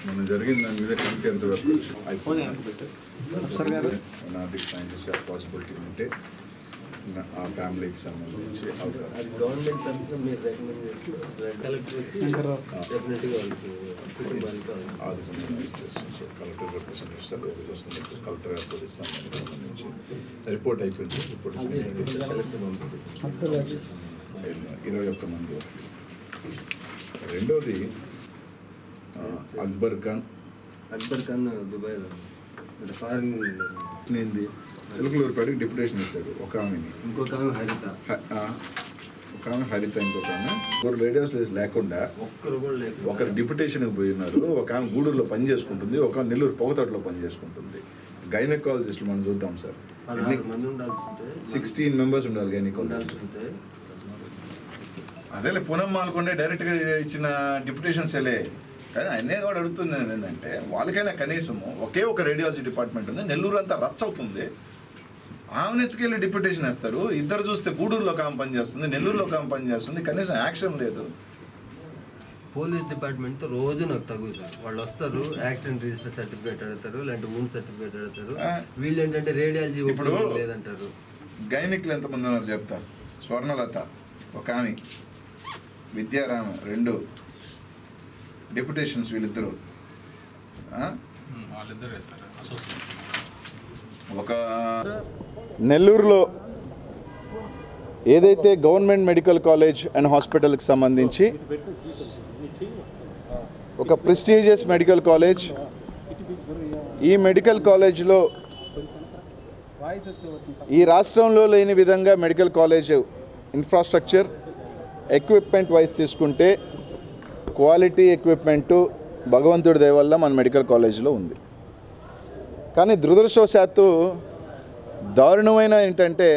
మనం జరిగిన దాని మీద కమిటీ ఎంతవరకు అయిపోయింది నాటికి సాయం చేసే పాసిబిలిటీ ఉంటే నా- ఆ ఫ్యామిలీకి సంబంధించి అవకాశం అది గవర్నమెంట్ తరఫున మీరు రికమెండ్ చేస్తే కలెక్టర్ వచ్చి డెఫినెట్గా వాళ్ళకి కుటుంబానికి వాళ్ళకి ఆదుకునే చేస్తాం కలెక్టర్ రిప్రజెంట్ చేస్తారు చేసుకుంటారు కలెక్టర్ అప్రోచ్ ఇస్తాం దానికి సంబంధించి రిపోర్ట్ అయిపోయింది రిపోర్ట్ కలెక్టర్ పంపించారు ఇరవై ఒక్క మంది వరకు. రెండోది ఆ, అక్బర్ ఖాన్ అక్బర్ ఖాన్ దుబాయ్లో అంటే ఫారిన్ నేను సిల్కలూరుపేటకి డిప్యుటేషన్ ఇస్తాడు ఒక ఆమెని ఇంకొక ఆమె హరిత హ- ఆ, ఒక ఆమె హరిత ఇంకొక ఆమె ఒక రేడియోస్ లేకుండా ఒక్కరు కూడా లేకుండా ఒకరు డిప్యుటేషన్కి పోయి ఉన్నారు ఒక ఆమె గూడూరులో పని చేసుకుంటుంది ఒక ఆమె నెల్లూరు పొగతోటలో పని చేసుకుంటుంది గైనకాలజిస్టులు మనం చూద్దాం సార్ పదహారు మంది ఉండాల్సి ఉంటే సిక్స్టీన్ మెంబర్స్ ఉండాలి గైనకాలజిస్ట్ ఉండాల్సి ఉంటే అదేలే పూనం మాల్కొండే డైరెక్ట్గా ఇచ్చిన డిప్యుటేషన్సేలే కానీ ఆయనే కూడా అడుగుతుంది ఏంటంటే వాళ్ళకైనా కనీసము ఒకే ఒక రేడియాలజీ డిపార్ట్మెంట్ ఉంది నెల్లూరు అంతా రచ్చ అవుతుంది ఆమెను ఎత్తుకెళ్ళి డిప్యుటేషన్ వేస్తారు ఇద్దరు చూస్తే గూడూరులో ఒక ఆమె పని చేస్తుంది నెల్లూరులో ఒక ఆమె పని చేస్తుంది కనీసం యాక్షన్ లేదు పోలీస్ డిపార్ట్మెంట్ రోజు నాకు తగులుతారు వాళ్ళు వస్తారు యాక్సిడెంట్ రిజిస్టర్ సర్టిఫికేట్ అడుగుతారు లేదంటే ఊన్ సర్టిఫికేట్ అడుగుతారు ఆ. వీళ్ళు ఏంటంటే రేడియాలజీ ఇప్పుడు- లేదంటారు గైనిక్లు ఎంతమంది ఉన్నారు చెప్తా స్వర్ణలత ఒక ఆమె విద్యారామ రెండు డిప్యుటేషన్స్ వీళ్ళిద్దరు ఆ? వాళ్ళిద్దరే సార్ అసోసియేషన్ ఒక నెల్లూరులో ఏదైతే గవర్నమెంట్ మెడికల్ కాలేజ్ అండ్ హాస్పిటల్కి సంబంధించి ఒక ప్రెస్టీజియస్ మెడికల్ కాలేజ్ ఈ మెడికల్ కాలేజ్లో ఈ రాష్ట్రంలో లేని విధంగా medical college infrastructure equipment wise తీసుకుంటే క్వాలిటీ ఎక్విప్మెంటు భగవంతుడి దయ వల్ల మన మెడికల్ కాలేజ్లో ఉంది కానీ దురదృష్టవశాత్తు దారుణమైన ఏంటంటే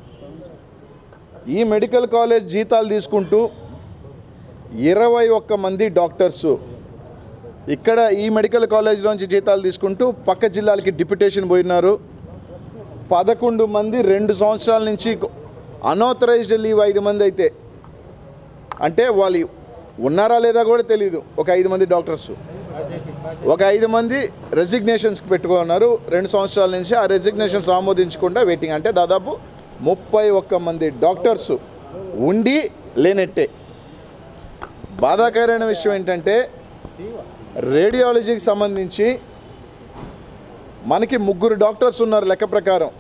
ఈ మెడికల్ కాలేజ్ జీతాలు తీసుకుంటూ ఇరవై ఒక్క మంది డాక్టర్సు ఇక్కడ ఈ మెడికల్ కాలేజ్లోంచి జీతాలు తీసుకుంటూ పక్క జిల్లాలకి డిప్యుటేషన్ పోయినారు పదకొండు మంది రెండు సంవత్సరాల నుంచి అనాథరైజ్డ్ లీవ్ ఐదు మంది అయితే అంటే వాళ్ళు ఉన్నారా లేదా కూడా తెలియదు ఒక ఐదు మంది డాక్టర్స్ ఒక ఐదు మంది రెసిగ్నేషన్స్కి పెట్టుకున్నారు రెండు సంవత్సరాల నుంచి ఆ రెసిగ్నేషన్స్ ఆమోదించకుండా వెయిటింగ్ అంటే దాదాపు ముప్పై ఒక్క మంది డాక్టర్స్ ఉండి లేనట్టే బాధాకరమైన విషయం ఏంటంటే రేడియాలజీకి సంబంధించి మనకి ముగ్గురు డాక్టర్స్ ఉన్నారు లెక్క ప్రకారం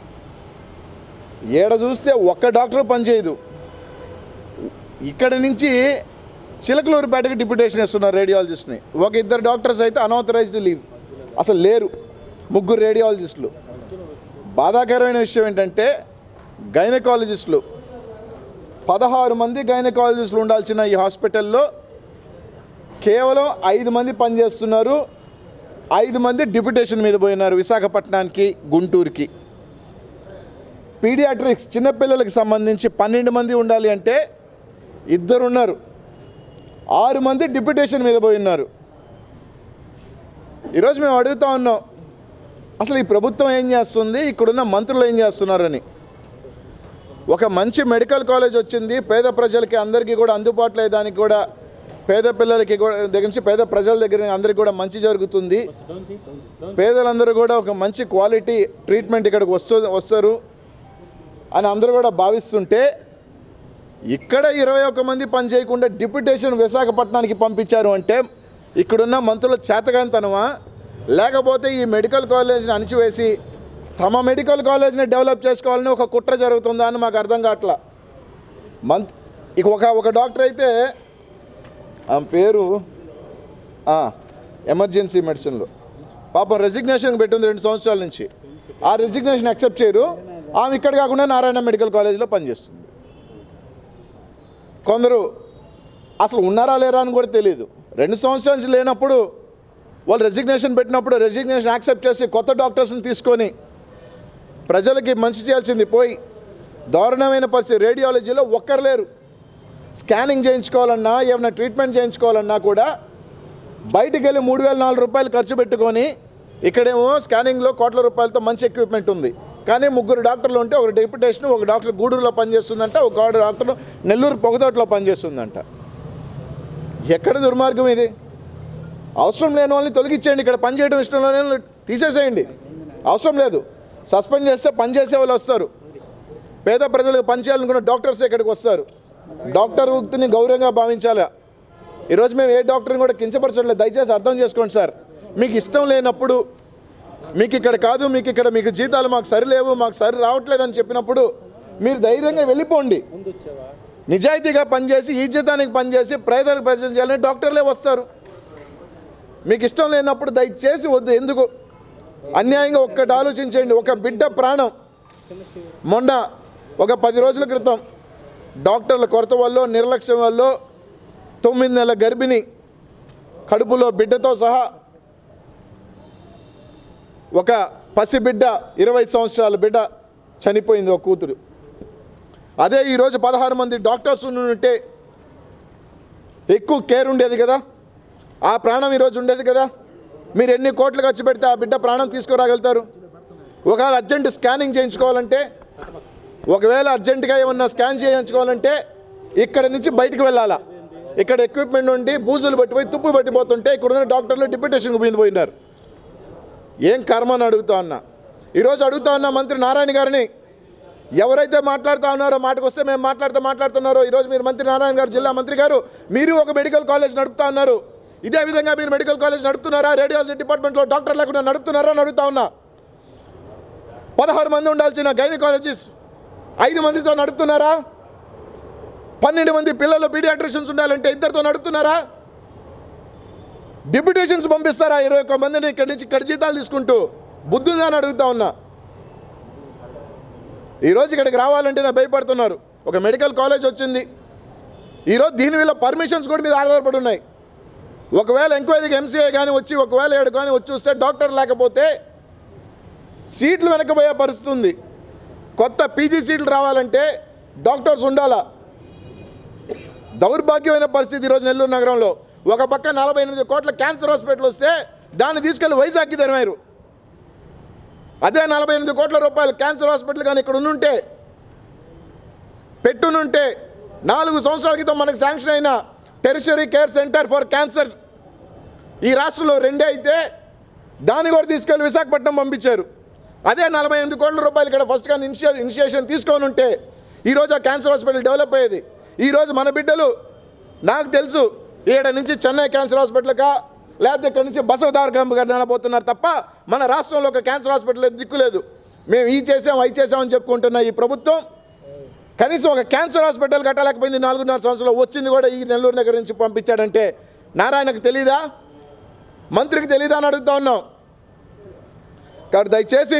ఏడ చూస్తే ఒక్క డాక్టర్ పనిచేయదు ఇక్కడ నుంచి చిలకలూరుపేటకి డిప్యుటేషన్ ఇస్తున్నారు రేడియాలజిస్ట్ని ఒక ఇద్దరు డాక్టర్స్ అయితే అనాథరైజ్డ్ లీవ్ అసలు లేరు ముగ్గురు రేడియాలజిస్టులు బాధాకరమైన విషయం ఏంటంటే గైనకాలజిస్టులు పదహారు మంది గైనకాలజిస్టులు ఉండాల్సిన ఈ హాస్పిటల్లో కేవలం ఐదు మంది పనిచేస్తున్నారు ఐదు మంది డిప్యుటేషన్ మీద పోయినారు విశాఖపట్నానికి గుంటూరుకి పీడియాట్రిక్స్ చిన్నపిల్లలకి సంబంధించి పన్నెండు మంది ఉండాలి అంటే ఇద్దరు ఉన్నారు ఆరు మంది డిప్యుటేషన్ మీద పోయి ఉన్నారు ఈరోజు మేము అడుగుతా ఉన్నాం అసలు ఈ ప్రభుత్వం ఏం చేస్తుంది ఇక్కడున్న మంత్రులు ఏం చేస్తున్నారని ఒక మంచి మెడికల్ కాలేజ్ వచ్చింది పేద ప్రజలకి అందరికీ కూడా అందుబాటులో దానికి కూడా పేద పిల్లలకి కూడా దగ్గర నుంచి పేద ప్రజల దగ్గర అందరికీ కూడా మంచి జరుగుతుంది పేదలందరూ కూడా ఒక మంచి క్వాలిటీ ట్రీట్మెంట్ ఇక్కడికి వస్తూ వస్తారు అని అందరూ కూడా భావిస్తుంటే ఇక్కడ ఇరవై ఒక్క మంది పని చేయకుండా డిప్యుటేషన్ విశాఖపట్నానికి పంపించారు అంటే ఇక్కడున్న మంత్రుల చేతగాంతనమా లేకపోతే ఈ మెడికల్ కాలేజ్ని అణిచివేసి తమ మెడికల్ కాలేజ్ని డెవలప్ చేసుకోవాలని ఒక కుట్ర జరుగుతుందా అని మాకు అర్థం కావట్లా మంత్ ఇక ఒక ఒక డాక్టర్ అయితే ఆమె పేరు ఆ, ఎమర్జెన్సీ మెడిసిన్లో పాపం రెసిగ్నేషన్ పెట్టింది రెండు సంవత్సరాల నుంచి ఆ రెసిగ్నేషన్ యాక్సెప్ట్ చేయరు ఆమె ఇక్కడ కాకుండా నారాయణ మెడికల్ కాలేజ్లో పనిచేస్తుంది కొందరు అసలు ఉన్నారా లేరా అని కూడా తెలియదు రెండు సంవత్సరాల నుంచి లేనప్పుడు వాళ్ళు రెసిగ్నేషన్ పెట్టినప్పుడు రెసిగ్నేషన్ యాక్సెప్ట్ చేసి కొత్త డాక్టర్స్ని తీసుకొని ప్రజలకి మంచి చేయాల్సింది పోయి దారుణమైన పరిస్థితి రేడియాలజీలో ఒక్కరు లేరు స్కానింగ్ చేయించుకోవాలన్నా ఏమైనా ట్రీట్మెంట్ చేయించుకోవాలన్నా కూడా బయటికి వెళ్ళి మూడు వేల నాలుగు రూపాయలు ఖర్చు పెట్టుకొని ఇక్కడేమో స్కానింగ్లో కోట్ల రూపాయలతో మంచి ఎక్విప్మెంట్ ఉంది కానీ ముగ్గురు డాక్టర్లు ఉంటే ఒక డెప్యుటేషన్ ఒక డాక్టర్ గూడూరులో పనిచేస్తుందంట ఒక డాక్టర్ నెల్లూరు పొగదోటలో పనిచేస్తుందంట ఎక్కడ దుర్మార్గం ఇది అవసరం లేని వాళ్ళని తొలగించేయండి ఇక్కడ పని చేయడం ఇష్టం లేని వాళ్ళని తీసేసేయండి అవసరం లేదు సస్పెండ్ చేస్తే పని చేసే వాళ్ళు వస్తారు పేద ప్రజలకు పని చేయాలనుకున్న డాక్టర్స్ ఇక్కడికి వస్తారు డాక్టర్ వృత్తిని గౌరవంగా భావించాలి ఈరోజు మేము ఏ డాక్టర్ని కూడా కించపరచట్లేదు దయచేసి అర్థం చేసుకోండి సార్ మీకు ఇష్టం లేనప్పుడు మీకు ఇక్కడ కాదు మీకు ఇక్కడ మీకు జీతాలు మాకు సరిలేవు మాకు సరి రావట్లేదు అని చెప్పినప్పుడు మీరు ధైర్యంగా వెళ్ళిపోండి నిజాయితీగా పనిచేసి ఈ జీతానికి పనిచేసి ప్రజలకు ప్రజలు చేయాలని డాక్టర్లే వస్తారు మీకు ఇష్టం లేనప్పుడు దయచేసి వద్దు ఎందుకు అన్యాయంగా ఒక్కటి ఆలోచించండి ఒక బిడ్డ ప్రాణం మొన్న ఒక పది రోజుల క్రితం డాక్టర్ల కొరత వల్ల నిర్లక్ష్యం వల్ల తొమ్మిది నెలల గర్భిణి కడుపులో బిడ్డతో సహా ఒక పసిబిడ్డ ఇరవై సంవత్సరాల బిడ్డ చనిపోయింది ఒక కూతురు అదే ఈరోజు పదహారు మంది డాక్టర్స్ ఉంటే ఎక్కువ కేర్ ఉండేది కదా ఆ ప్రాణం ఈరోజు ఉండేది కదా మీరు ఎన్ని కోట్లు ఖర్చు పెడితే ఆ బిడ్డ ప్రాణం తీసుకురాగలుగుతారు ఒకవేళ అర్జెంట్ స్కానింగ్ చేయించుకోవాలంటే ఒకవేళ అర్జెంటుగా ఏమన్నా స్కాన్ చేయించుకోవాలంటే ఇక్కడ నుంచి బయటికి వెళ్ళాలా ఇక్కడ ఎక్విప్మెంట్ ఉండి బూజులు పట్టిపోయి తుప్పు పట్టిపోతుంటే ఇక్కడ ఉన్న డాక్టర్లు డిప్యూటేషన్కి పోయింది పోయినారు ఏం కర్మ అని అడుగుతా ఉన్నా ఈరోజు అడుగుతా ఉన్నా మంత్రి నారాయణ గారిని ఎవరైతే మాట్లాడుతూ ఉన్నారో మాటకు వస్తే మేము మాట్లాడుతూ మాట్లాడుతున్నారో ఈరోజు మీరు మంత్రి నారాయణ గారు జిల్లా మంత్రి గారు మీరు ఒక మెడికల్ కాలేజ్ నడుపుతా ఉన్నారు ఇదే విధంగా మీరు మెడికల్ కాలేజ్ నడుపుతున్నారా రేడియాలజీ డిపార్ట్మెంట్లో డాక్టర్ లేకుండా నడుపుతున్నారా అని అడుగుతా ఉన్నా పదహారు మంది ఉండాల్సిన గైనకాలజిస్ట్ ఐదు మందితో నడుపుతున్నారా పన్నెండు మంది పిల్లలు పీడియాట్రిషియన్స్ ఉండాలంటే ఇద్దరితో నడుపుతున్నారా డిప్యూటేషన్స్ పంపిస్తారా ఇరవై ఒక్క మందిని ఇక్కడి నుంచి ఇక్కడ జీతాలు తీసుకుంటూ బుద్ధుందా అని అడుగుతా ఉన్నా ఈరోజు ఇక్కడికి రావాలంటే నా భయపడుతున్నారు ఒక మెడికల్ కాలేజ్ వచ్చింది ఈరోజు దీని వల్ల పర్మిషన్స్ కూడా మీద ఆధారపడి ఉన్నాయి ఒకవేళ ఎంక్వైరీకి ఎంసీఏ కానీ వచ్చి ఒకవేళ ఏడు కానీ వచ్చి చూస్తే డాక్టర్ లేకపోతే సీట్లు వెనకపోయే పరిస్థితి ఉంది కొత్త పీజీ సీట్లు రావాలంటే డాక్టర్స్ ఉండాలా దౌర్భాగ్యమైన పరిస్థితి ఈరోజు నెల్లూరు నగరంలో ఒక పక్క నలభై ఎనిమిది కోట్ల క్యాన్సర్ హాస్పిటల్ వస్తే దాన్ని తీసుకెళ్లి వైజాగ్కి తరిమారు అదే నలభై ఎనిమిది కోట్ల రూపాయలు క్యాన్సర్ హాస్పిటల్ కానీ ఇక్కడ ఉండుంటే పెట్టునుంటే నాలుగు సంవత్సరాల క్రితం మనకు శాంక్షన్ అయిన tertiary care centre for cancer ఈ రాష్ట్రంలో రెండే అయితే దాన్ని కూడా తీసుకెళ్లి విశాఖపట్నం పంపించారు అదే నలభై ఎనిమిది కోట్ల రూపాయలు ఇక్కడ ఫస్ట్ కానీ ఇనిషియే ఇనిషియేషన్ తీసుకొని ఉంటే ఈరోజు ఆ క్యాన్సర్ హాస్పిటల్ డెవలప్ అయ్యేది ఈరోజు మన బిడ్డలు నాకు తెలుసు ఈడ నుంచి చెన్నై క్యాన్సర్ హాస్పిటల్కా లేకపోతే ఇక్కడ నుంచి బసవదార్గం నడబోతున్నారు తప్ప మన రాష్ట్రంలో ఒక క్యాన్సర్ హాస్పిటల్ దిక్కులేదు మేము ఈ చేసాం అవి చేసామని చెప్పుకుంటున్న ఈ ప్రభుత్వం కనీసం ఒక క్యాన్సర్ హాస్పిటల్ కట్టలేకపోయింది నాలుగున్నర సంవత్సరంలో వచ్చింది కూడా ఈ నెల్లూరు నగర్ నుంచి పంపించాడంటే నారాయణకు తెలీదా మంత్రికి తెలీదా అని అడుగుతా ఉన్నాం కాబట్టి దయచేసి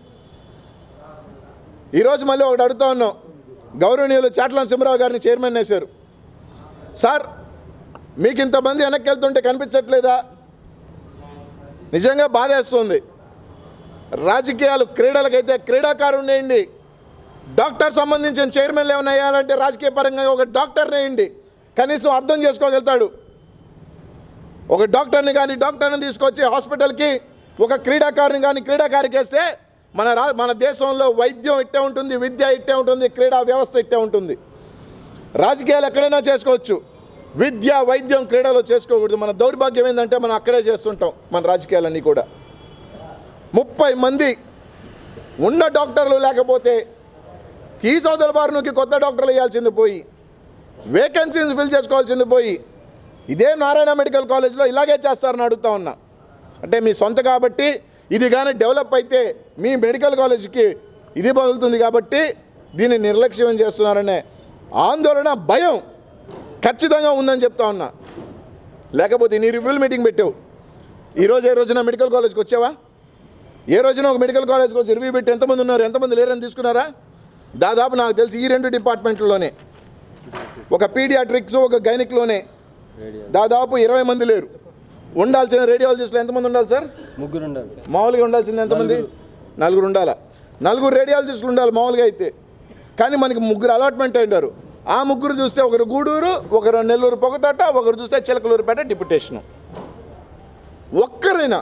ఈరోజు మళ్ళీ ఒకటి అడుగుతా ఉన్నాం గౌరవనీయులు చాట్ల సింహరావు గారిని చైర్మన్ వేశారు సార్ మీకు ఇంతమంది వెనక్కి వెళ్తుంటే కనిపించట్లేదా నిజంగా బాధేస్తుంది రాజకీయాలు క్రీడలకైతే క్రీడాకారుని వేయండి డాక్టర్ సంబంధించిన చైర్మన్లు ఏమైనా వేయాలంటే రాజకీయ పరంగా ఒక డాక్టర్ని వేయండి కనీసం అర్థం చేసుకోగలుగుతాడు ఒక డాక్టర్ని కానీ డాక్టర్ని తీసుకొచ్చి హాస్పిటల్కి ఒక క్రీడాకారుని కానీ క్రీడాకారికి వేస్తే మన రా మన దేశంలో వైద్యం ఇట్టే ఉంటుంది విద్య ఇట్టే ఉంటుంది క్రీడా వ్యవస్థ ఇట్టే ఉంటుంది రాజకీయాలు ఎక్కడైనా చేసుకోవచ్చు విద్య వైద్యం క్రీడలో చేసుకోకూడదు మన దౌర్భాగ్యం ఏంటంటే మనం అక్కడే చేస్తుంటాం మన రాజకీయాలన్నీ కూడా ముప్పై మంది ఉన్న డాక్టర్లు లేకపోతే ఈ సోదర బారునికి కొత్త డాక్టర్లు వేయాల్సింది పోయి వేకెన్సీని ఫిల్ చేసుకోవాల్సింది పోయి ఇదే నారాయణ మెడికల్ కాలేజ్లో ఇలాగే చేస్తారని అడుగుతా ఉన్నా అంటే మీ సొంత కాబట్టి ఇది కానీ డెవలప్ అయితే మీ మెడికల్ కాలేజీకి ఇది పగులుతుంది కాబట్టి దీన్ని నిర్లక్ష్యం చేస్తున్నారనే ఆందోళన భయం ఖచ్చితంగా ఉందని చెప్తా ఉన్నా లేకపోతే నీ రివ్యూల్ మీటింగ్ పెట్టావు ఈరోజు ఏ రోజున మెడికల్ కాలేజ్కి వచ్చావా ఏ రోజున ఒక మెడికల్ కాలేజ్కి వచ్చి రివ్యూ పెట్టి ఎంతమంది ఉన్నారు ఎంతమంది లేరని తీసుకున్నారా దాదాపు నాకు తెలిసి ఈ రెండు డిపార్ట్మెంట్లోనే ఒక పీడియాట్రిక్స్ ఒక గైనిక్లోనే దాదాపు ఇరవై మంది లేరు ఉండాల్సిన రేడియాలజిస్టులు ఎంతమంది ఉండాలి సార్ ముగ్గురు ఉండాలి మామూలుగా ఉండాల్సింది ఎంతమంది నలుగురు ఉండాలా నలుగురు రేడియాలజిస్టులు ఉండాలి మామూలుగా అయితే కానీ మనకి ముగ్గురు అలాట్మెంట్ అయినారు ఆ ముగ్గురు చూస్తే ఒకరు గూడూరు ఒకరు నెల్లూరు పొగతట ఒకరు చూస్తే చిలకలూరుపేట డిప్యుటేషను ఒక్కరైనా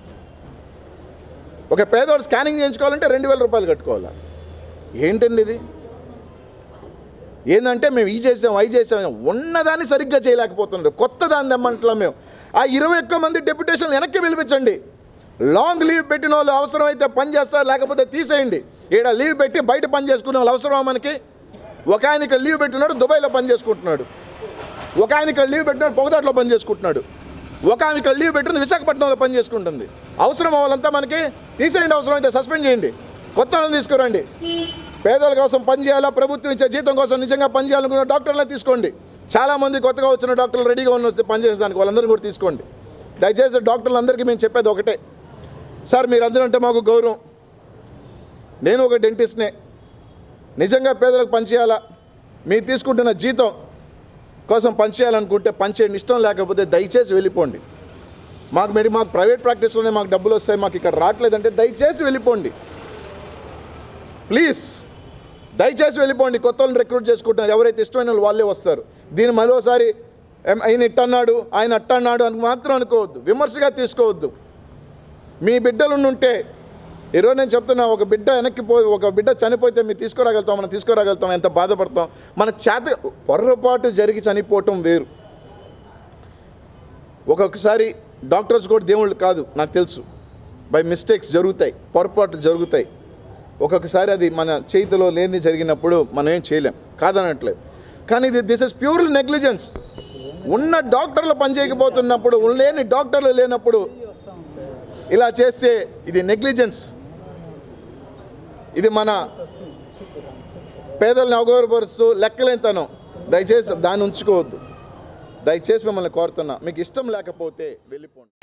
ఒక పేదవాడు స్కానింగ్ చేయించుకోవాలంటే రెండు వేల రూపాయలు కట్టుకోవాలా ఏంటండి ఇది ఏంటంటే మేము ఈ చేసాం అవి చేసాం ఉన్నదాన్ని సరిగ్గా చేయలేకపోతున్నారు కొత్త దాన్ని తెమ్మంటున్నాం మేము ఆ ఇరవై ఒక్క మంది డెప్యుటేషన్ వెనక్కి పిలిపించండి లాంగ్ లీవ్ పెట్టిన వాళ్ళు అవసరమైతే పని చేస్తారు లేకపోతే తీసేయండి ఈడ లీవ్ పెట్టి బయట పని చేసుకునే వాళ్ళు అవసరమా మనకి ఒక ఆయన ఇక్కడ లీవ్ పెట్టినాడు దుబాయ్లో పని చేసుకుంటున్నాడు ఒక ఆయన ఇక్కడ లీవ్ పెట్టినాడు పొగదాట్లో పని చేసుకుంటున్నాడు ఒక ఆమె ఇక్కడ లీవ్ పెట్టింది విశాఖపట్నంలో పని చేసుకుంటుంది అవసరం వాళ్ళంతా మనకి తీసేయండి అవసరమైతే సస్పెండ్ చేయండి కొత్త వాళ్ళని తీసుకురండి పేదల కోసం పని చేయాలా ప్రభుత్వం ఇచ్చే జీతం కోసం నిజంగా పని చేయాలనుకున్న డాక్టర్లే తీసుకోండి చాలామంది కొత్తగా వచ్చిన డాక్టర్లు రెడీగా ఉన్న వస్తే పని చేసేదానికి వాళ్ళందరినీ కూడా తీసుకోండి దయచేసి డాక్టర్లందరికీ మేము చెప్పేది ఒకటే సార్ మీరందరూ అంటే మాకు గౌరవం నేను ఒక డెంటిస్ట్నే నిజంగా పేదలకు పనిచేయాలా మీరు తీసుకుంటున్న జీతం కోసం పనిచేయాలనుకుంటే పనిచేయండి ఇష్టం లేకపోతే దయచేసి వెళ్ళిపోండి మాకు మరి మాకు ప్రైవేట్ ప్రాక్టీస్లోనే మాకు డబ్బులు వస్తాయి మాకు ఇక్కడ రావట్లేదంటే దయచేసి వెళ్ళిపోండి ప్లీజ్ దయచేసి వెళ్ళిపోండి కొత్త వాళ్ళని రిక్రూట్ చేసుకుంటున్నారు ఎవరైతే ఇష్టమైన వాళ్ళు వాళ్ళే వస్తారు దీన్ని మరోసారి "ఏం, ఆయన ఇట్టన్నాడు ఆయన అట్టన్నాడు అని మాత్రం అనుకోవద్దు విమర్శగా తీసుకోవద్దు మీ బిడ్డలు ఉంటే ఈరోజు నేను చెప్తున్నా ఒక బిడ్డ వెనక్కి పో ఒక బిడ్డ చనిపోతే మీరు తీసుకురాగలుగుతాం మనం తీసుకురాగలుగుతాం ఎంత బాధపడతాం మన చేత పొర్రపాటు జరిగి చనిపోవటం వేరు ఒక్కొక్కసారి డాక్టర్స్ కూడా దేవుళ్ళు కాదు నాకు తెలుసు బై మిస్టేక్స్ జరుగుతాయి పొరపాట్లు జరుగుతాయి ఒక్కొక్కసారి అది మన చేతిలో లేనిది జరిగినప్పుడు మనం ఏం చేయలేం కాదనట్లేదు కానీ ఇది దిస్ ఇస్ ప్యూర్ నెగ్లిజెన్స్ ఉన్న డాక్టర్లు పనిచేయకపోతున్నప్పుడు లేని డాక్టర్లు లేనప్పుడు ఇలా చేస్తే ఇది నెగ్లిజెన్స్ ఇది మన పేదల్ని అవగౌరపరుస్తూ లెక్కలేనితనం దయచేసి దాన్ని ఉంచుకోవద్దు దయచేసి మిమ్మల్ని కోరుతున్నా మీకు ఇష్టం లేకపోతే వెళ్ళిపోండి